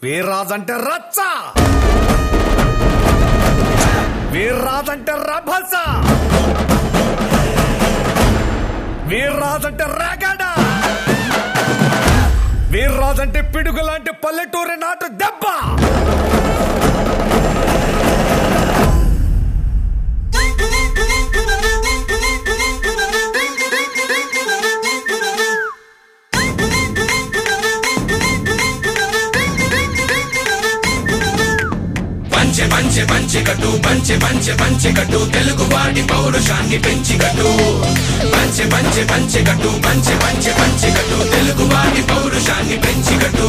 వీర్రాజంటే రచ్చ వీర్రాజంటే రభస వీర్రాజంటే రగడ వీర్రాజంటే పిడుగు లాంటి పల్లెటూరి నాటు దెబ్బ పంచె పంచె పంచె కట్టు పంచె పంచె పంచె కట్టు తెలుగు వాడి పౌరుషాన్ని పెంచి కట్టు పంచె పంచె పంచె కట్టు పంచె పంచె పంచె కట్టు తెలుగు వాడి పౌరుషాన్ని పెంచి కట్టు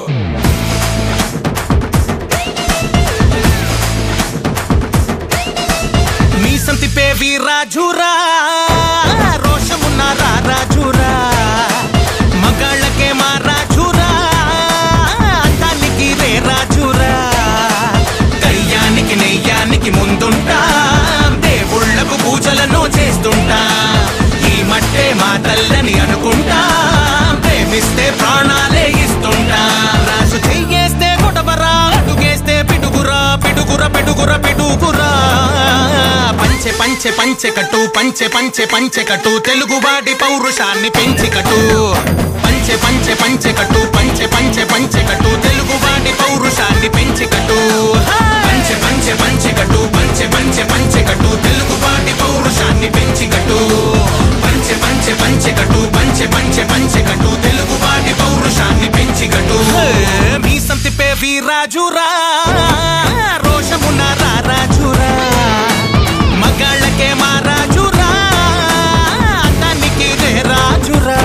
మీసం తిప్పే వీరాజురా రోషమున్న రాజురా మగాళ్ళకే మా రాజురా అందానికి రే రాజురా కయ్యానికి నెయ్యానికి ముందుంటా దేవుళ్ళకు పూజలను చేస్తుంటా ఈ మట్టే మా తల్లని అనుకుంటా ప్రేమిస్తే ప్రాణాలే ఇస్తుంటా రాజు చెయ్యేస్తే కొడవరా అడుగేస్తే పిడుగురా పిడుగుర పిడుగుర పిడుగురా పంచె పంచె పంచె కట్టు పంచె పంచె పంచె కట్టు తెలుగువాడి పౌరుషాన్ని పెంచి కట్టు పంచె పంచె పంచె కట్టు పంచె పంచె పంచె కట్టు తెలుగువాడి పౌరుషాన్ని పెంచి కట్టు పంచె పంచె పంచె కట్టు పంచె పంచె పంచె కట్టు తెలుగు వాడి పౌరుషాన్ని పెంచి కట్టు పంచె పంచె పంచె కట్టు పంచె పంచె పంచె కట్టు తెలుగు వాడి పౌరుషాన్ని పెంచి కట్టు మీసం తిప్పే వీరాజురా రోషమున్న రాజురా మగాళ్ళకే మా రాజురా అందానికి రే రాజురా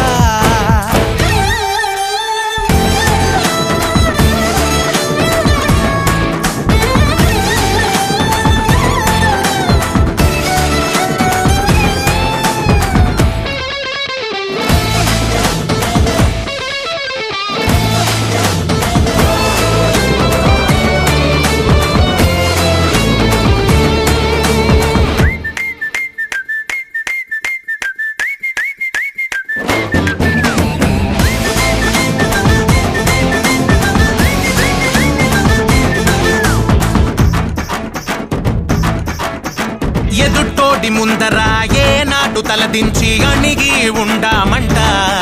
ఎదుటోడి ముందర ఏ నాటు తలదించి అణిగి ఉండామంట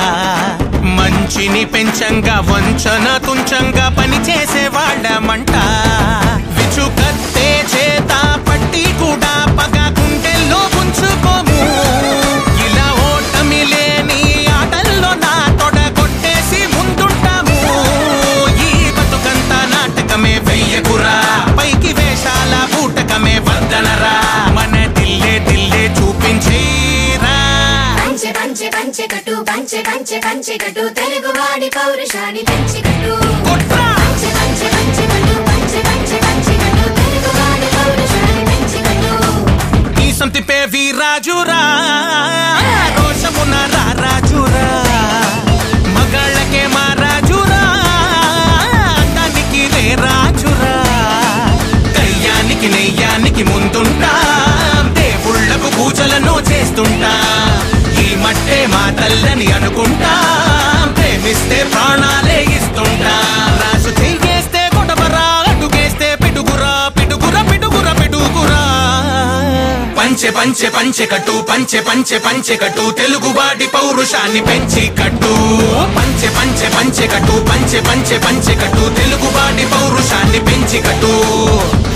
మంచిని పెంచంగా వంచన తుంచంగా పని చేసేవాళ్ళమంట విచుకత్తే చేత పట్టి కూడా పగ గుండెల్లో ఉంచుకోము ఇలా ఓటమి లేని ఆటల్లో నా తొడ కొట్టేసి ముందుంటాము ఈ బతుకంతా నాటకమే వెయ్యకురా పైకి వేషాల బూటకమే వద్దనరా మన దిల్లే దిల్లే చూపించేరా పంచె పంచె పంచె కట్టు పంచె పంచె పంచె కట్టు తెలుగు వాడి పౌరుషాన్ని పెంచి కట్టు కొట్రా పంచె పంచె పంచె కట్టు పంచె పంచె పంచె కట్టు తెలుగు వాడి పౌరుషాన్ని పెంచి కట్టు ఈ సంతిపే వీరాజురా రోషమున రాజురా మగాళ్ళకే మా రాజురా అందానికి రే రాజురా కయ్యానికి నెయ్యానికి ముందుంటా దేవుళ్ళకు పూజలను చేస్తుంటా ఈ మట్టే మా తల్లని అనుకుంటా ప్రేమిస్తే ప్రాణాలే ఇస్తుంటా రాజు చెయ్యేస్తే కొడవరా అడుగేస్తే పిడుగురా పిడుగుర పిడుగుర పిడుగురా పంచె పంచె పంచె కట్టు పంచె పంచె పంచె కట్టు తెలుగు వాడి పౌరుషాన్ని పెంచి కట్టు పంచె పంచె పంచె కట్టు పంచె పంచె పంచె కట్టు తెలుగు వాడి పౌరుషాన్ని పెంచి కట్టు